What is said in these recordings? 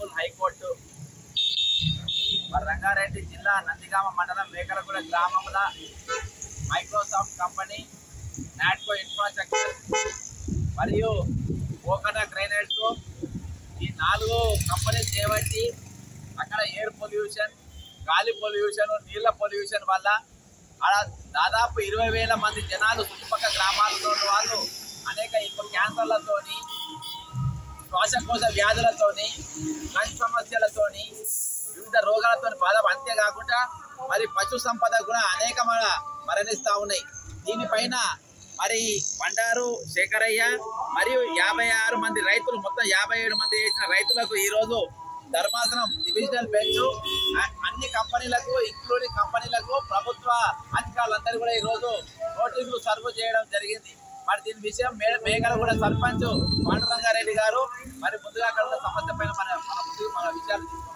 honourable high court మరి రంగారెడ్డి జిల్లా నందిగామ మండలం మేకలగూడ గ్రామంలో మైక్రోసాఫ్ట్ కంపెనీ నాట్కో ఇన్ఫ్రాస్ట్రక్చర్ మరియు ఓకనా గ్రైనైట్స్ ఈ నాలుగు కంపెనీస్ చేయబట్టి అక్కడ ఎయిర్ పొల్యూషన్ గాలి పొల్యూషన్ నీళ్ళ పొల్యూషన్ వల్ల ఆడ దాదాపు ఇరవై వేల మంది జనాలు చుట్టుపక్కల గ్రామాలలో ఉన్న వాళ్ళు అనేక ఇప్పుడు క్యాన్సర్లతోని శ్వాసకోశ వ్యాధులతోని లంగ్ సమస్యలతోని వివిధ రోగాలతో బాధ అంతేకాకుండా మరి పశు సంపద కూడా అనేకమైన మరణిస్తూ ఉన్నాయి దీనిపైన మరి బండారు శేఖరయ్య మరియు యాభై ఆరు మంది రైతులు మొత్తం యాభై ఏడు మంది చేసిన రైతులకు ఈరోజు ధర్మాసనం డివిజనల్ బెంచ్ అ- అన్ని కంపెనీలకు ఇంక్లూడింగ్ కంపెనీలకు ప్రభుత్వ అధికారులందరూ కూడా ఈరోజు నోటీసులు సర్వ్ చేయడం జరిగింది మరి దీని విషయం మే- మేఘలగూడ సర్పంచ్ పాండురంగారెడ్డి గారు మరి ముందుగా అక్కడ ఉన్న సమస్య పైన మన మన ముందుకు మన విషయాలు తీసుకున్నాం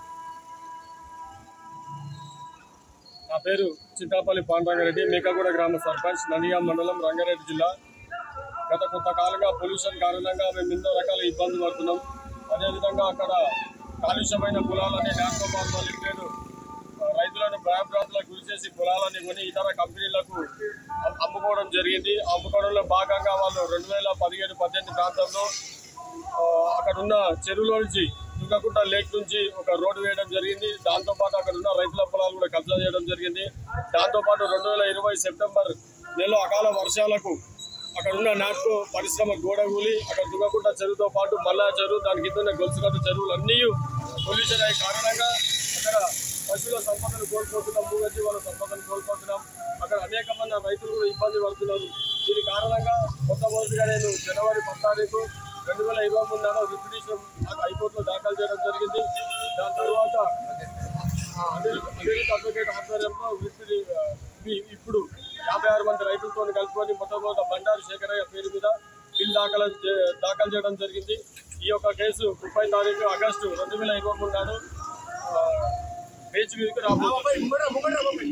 నా పేరు చింతాపల్లి పాండరంగారెడ్డి మేకగూడ గ్రామ సర్పంచ్ నందిగాం మండలం రంగారెడ్డి జిల్లా గత కొంతకాలంగా పొల్యూషన్ కారణంగా మేము ఎన్నో రకాల ఇబ్బందులు పడుతున్నాం అదేవిధంగా అక్కడ కాలుష్యమైన పొలాలని న్యాసోపాలు లిమిటెడ్ రైతులను భయభ్రాంతులకు గురి చేసి పొలాలని కొని ఇతర కంపెనీలకు అమ్- అమ్ముకోవడం జరిగింది అమ్ముకోవడంలో భాగంగా వాళ్ళు రెండు వేల పదిహేడు పద్దెనిమిది ప్రాంతంలో ఆ, అక్కడ ఉన్న చెరువులో నుంచి దుగ్గకుంట లేక్ నుంచి ఒక రోడ్డు వేయడం జరిగింది దాంతో పాటు అక్కడ ఉన్న రైతుల పొలాలు కూడా కబ్జా చేయడం జరిగింది దాంతో పాటు రెండు వేల ఇరవై సెప్టెంబర్ నెలలో అకాల వర్షాలకు అక్కడ ఉన్న నాటుకో పరిశ్రమ గోడగూలి అక్కడ దుగ్గకుంట చెరువుతో పాటు మల్లా చెరువు దాని కింద ఉన్న గొలుసుగట్టు చెరువులు అన్నీ పొల్యూషన్ అయ్యే కారణంగా అక్కడ పశువుల సంపదను కోల్పోతున్నాం మూగజీవాల సంపదను కోల్పోతున్నాం అక్కడ అనేక మంది రైతులు కూడా ఇబ్బంది పడుతున్నారు దీని కారణంగా మొట్టమొదటిగా నేను జనవరి పద్నాలుగు రెండు వేల ఇరవై మూడు నాడు రిపిటిషన్ హైకోర్టులో దాఖలు చేయడం జరిగింది దాని తర్వాత అనిరుద్ధ్ అడ్వకేట్ ఆధ్వర్యంలో రిపిటి ఇ- ఇప్పుడు యాభై ఆరు మంది రైతులతో కలుపుకొని మొట్టమొదటి బండారు శేఖరయ్య పేరు మీద బిల్ దాఖలు చే- దాఖలు చేయడం జరిగింది ఈ యొక్క కేసు ముప్పై తారీఖు ఆగస్టు రెండు వేల ఇరవై మూడు నాడు ఆ, బెంచ్ మీదకి రాబోతుంది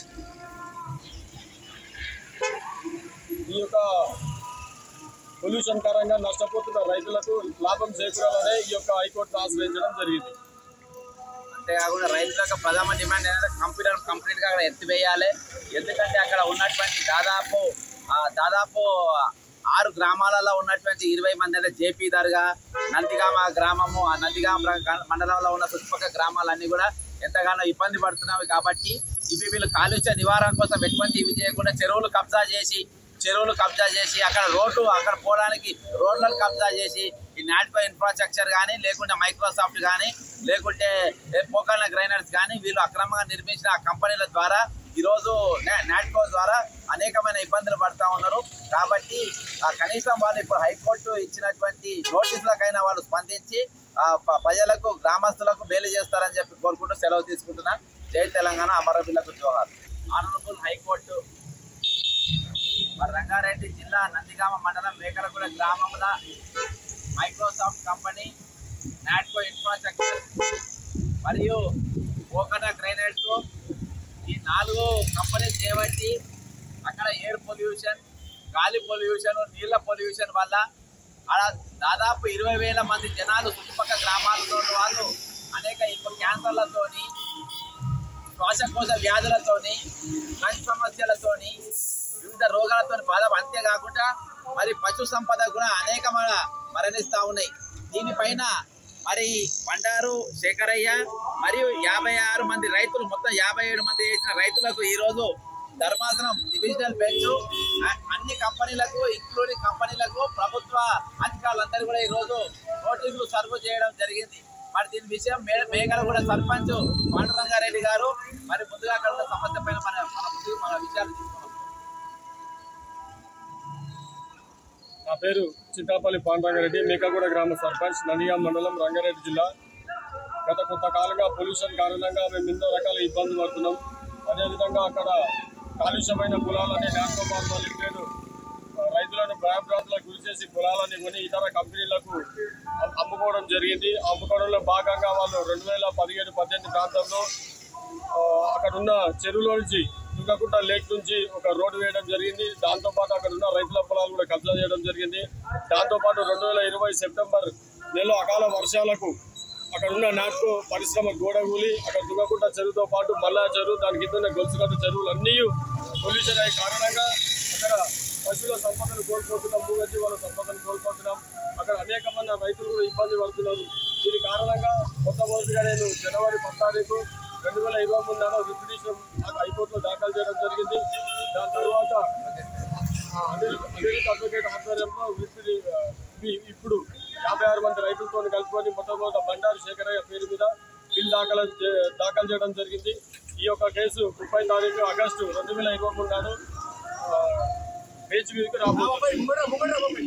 ఈ యొక్క పొల్యూషన్ కారణంగా నష్టపోతున్న రైతులకు లాభం చేకూరాలనే ఈ యొక్క హైకోర్టును ఆశ్రయించడం జరిగింది అంతేకాకుండా రైతులకు ప్రధాన డిమాండ్ ఏంటంటే కంప్యూటర్ కంప్లీట్ గా అక్కడ ఎత్తివేయాలి ఎందుకంటే అక్కడ ఉన్నటువంటి దాదాపు ఆ, దాదాపు ఆరు గ్రామాలలో ఉన్నటువంటి ఇరవై మంది అంటే జేపీ దర్గా నందిగామ గ్రామము ఆ నందిగామ ర- మండలంలో ఉన్న చుట్టుపక్కల గ్రామాలన్నీ కూడా ఎంతగానో ఇబ్బంది పడుతున్నాయి కాబట్టి ఇవి వీళ్ళు కాలుష్య నివారణ కోసం ఎటువంటి ఇవి చేయకుండా చెరువులు కబ్జా చేసి చెరువులు కబ్జా చేసి అక్కడ రోడ్లు అక్కడ పోవడానికి రోడ్లను కబ్జా చేసి ఈ నాటికో ఇన్ఫ్రాస్ట్రక్చర్ కానీ లేకుంటే మైక్రోసాఫ్ట్ కానీ లేకుంటే పోకాల గ్రైనర్స్ కానీ వీళ్ళు అక్రమంగా నిర్మించిన ఆ కంపెనీల ద్వారా ఈరోజు నా- నాటికో ద్వారా అనేకమైన ఇబ్బందులు పడతా ఉన్నారు కాబట్టి ఆ కనీసం వాళ్ళు ఇప్పుడు హైకోర్టు ఇచ్చినటువంటి నోటీసులకైనా వాళ్ళు స్పందించి ఆ ప- ప్రజలకు గ్రామస్తులకు మేలు చేస్తారని చెప్పి కోరుకుంటూ సెలవు తీసుకుంటున్నా జై తెలంగాణ అమరవీరులకు జోహార్ ఆనరబుల్ హైకోర్టు మరి రంగారెడ్డి జిల్లా నందిగామ మండలం మేకలగూడ గ్రామంలో మైక్రోసాఫ్ట్ కంపెనీ నాట్కో ఇన్ఫ్రాస్ట్రక్చర్ మరియు ఓకనా గ్రైనైట్స్ ఈ నాలుగు కంపెనీస్ చేయబట్టి అక్కడ ఎయిర్ పొల్యూషన్ గాలి పొల్యూషన్ నీళ్ళ పొల్యూషన్ వల్ల ఆడ దాదాపు ఇరవై వేల మంది జనాలు చుట్టుపక్కల గ్రామాలలో ఉన్న వాళ్ళు అనేక ఇప్పుడు క్యాన్సర్లతోని శ్వాసకోశ వ్యాధులతోని లంగ్ సమస్యలతోని వివిధ రోగాలతో బాధ అంతేకాకుండా మరి పశు సంపద కూడా అనేకమైన మరణిస్తూ ఉన్నాయి దీనిపైన మరి బండారు శేఖరయ్య మరియు యాభై ఆరు మంది రైతులు మొత్తం యాభై ఏడు మంది చేసిన రైతులకు ఈరోజు ధర్మాసనం డివిజనల్ బెంచ్ అ- అన్ని కంపెనీలకు ఇంక్లూడింగ్ కంపెనీలకు ప్రభుత్వ అధికారులందరూ కూడా ఈరోజు నోటీసులు సర్వ్ చేయడం జరిగింది మరి దీని విషయం మే- మేఘలగూడ సర్పంచ్ పాండురంగారెడ్డి గారు మరి ముందుగా అక్కడ ఉన్న సమస్య పైన మన మన ముందుకు మన విషయాలు తీసుకున్నాం నా పేరు చింతాపల్లి పాండరంగారెడ్డి మేకగూడ గ్రామ సర్పంచ్ నందిగాం మండలం రంగారెడ్డి జిల్లా గత కొంతకాలంగా పొల్యూషన్ కారణంగా మేము ఎన్నో రకాల ఇబ్బందులు పడుతున్నాం అదేవిధంగా అక్కడ కాలుష్యమైన పొలాలని న్యాసోపాలు లిమిటెడ్ రైతులను భయభ్రాంతులకు గురి చేసి పొలాలని కొని ఇతర కంపెనీలకు అమ్- అమ్ముకోవడం జరిగింది అమ్ముకోవడంలో భాగంగా వాళ్ళు రెండు వేల పదిహేడు పద్దెనిమిది ప్రాంతంలో ఆ, అక్కడ ఉన్న చెరువులో నుంచి దుగ్గకుంట లేక్ నుంచి ఒక రోడ్డు వేయడం జరిగింది దాంతో పాటు అక్కడ ఉన్న రైతుల పొలాలు కూడా కబ్జా చేయడం జరిగింది దాంతో పాటు రెండు వేల ఇరవై సెప్టెంబర్ నెలలో అకాల వర్షాలకు అక్కడ ఉన్న నాటుకో పరిశ్రమ గోడగూలి అక్కడ దుగ్గకుంట చెరువుతో పాటు మల్లా చెరువు దానికి కింద గొలుసుగట్ట చెరువులు అన్నీ పొల్యూషన్ అయ్యే కారణంగా అక్కడ పశువుల సంపదను కోల్పోతున్నాం భూగతి వాళ్ళ సంపదను కోల్పోతున్నాం అక్కడ అనేక మంది రైతులు కూడా ఇబ్బంది పడుతున్నారు దీని కారణంగా మొట్టమొదటిగా నేను జనవరి పద్నాలుగు రెండు వేల ఇరవై మూడు నాడు రిపిటిషన్ హైకోర్టులో దాఖలు చేయడం జరిగింది దాని తర్వాత అనిల్ అనిల్ అడ్వకేట్ ఆధ్వర్యంలో విసిరి ఇ- ఇప్పుడు యాభై ఆరు మంది రైతులతో కలుపుకొని మొట్టమొదట బండారు శేఖరయ్య పేరు మీద బిల్ దాఖలు చే- దాఖలు చేయడం జరిగింది ఈ యొక్క కేసు ముప్పై తారీఖు ఆగస్టు రెండు వేల ఇరవై మూడు నాడు ఆ, బెంచ్ మీదకి రాబోతుంది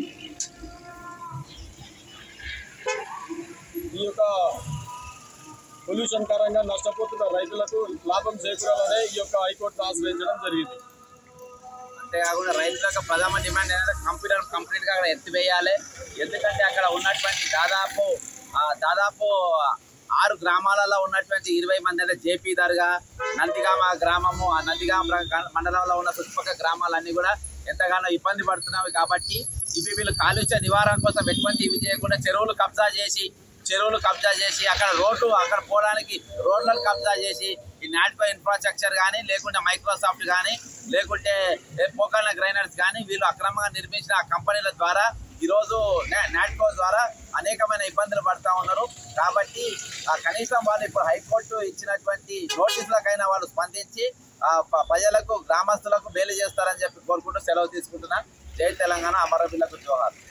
ఈ యొక్క పొల్యూషన్ కారణంగా నష్టపోతున్న రైతులకు లాభం చేకూరాలనే ఈ యొక్క హైకోర్టును ఆశ్రయించడం జరిగింది అంతేకాకుండా రైతుల యొక్క ప్రధాన డిమాండ్ ఏంటంటే కంప్యూటర్ కంప్లీట్ గా అక్కడ ఎత్తివేయాలి ఎందుకంటే అక్కడ ఉన్నటువంటి దాదాపు ఆ, దాదాపు ఆరు గ్రామాలలో ఉన్నటువంటి ఇరవై మంది అంటే జేపీ దర్గా నందిగామ గ్రామము ఆ నందిగామ ర- మండలంలో ఉన్న చుట్టుపక్కల గ్రామాలన్నీ కూడా ఎంతగానో ఇబ్బంది పడుతున్నాయి కాబట్టి ఇవి వీళ్ళు కాలుష్య నివారణ కోసం ఎటువంటి ఇవి చేయకుండా చెరువులు కబ్జా చేసి చెరువులు కబ్జా చేసి అక్కడ రోడ్లు అక్కడ పోవడానికి రోడ్లను కబ్జా చేసి ఈ నాటికో ఇన్ఫ్రాస్ట్రక్చర్ కానీ లేకుంటే మైక్రోసాఫ్ట్ కానీ లేకుంటే పోకాల గ్రైనర్స్ కానీ వీళ్ళు అక్రమంగా నిర్మించిన ఆ కంపెనీల ద్వారా ఈరోజు నా- నాటికో ద్వారా అనేకమైన ఇబ్బందులు పడతా ఉన్నారు కాబట్టి ఆ కనీసం వాళ్ళు ఇప్పుడు హైకోర్టు ఇచ్చినటువంటి నోటీసులకైనా వాళ్ళు స్పందించి ఆ ప- ప్రజలకు గ్రామస్తులకు బేలు చేస్తారని చెప్పి కోరుకుంటూ సెలవు తీసుకుంటున్నా జై తెలంగాణ అమరవీరులకు జోహార్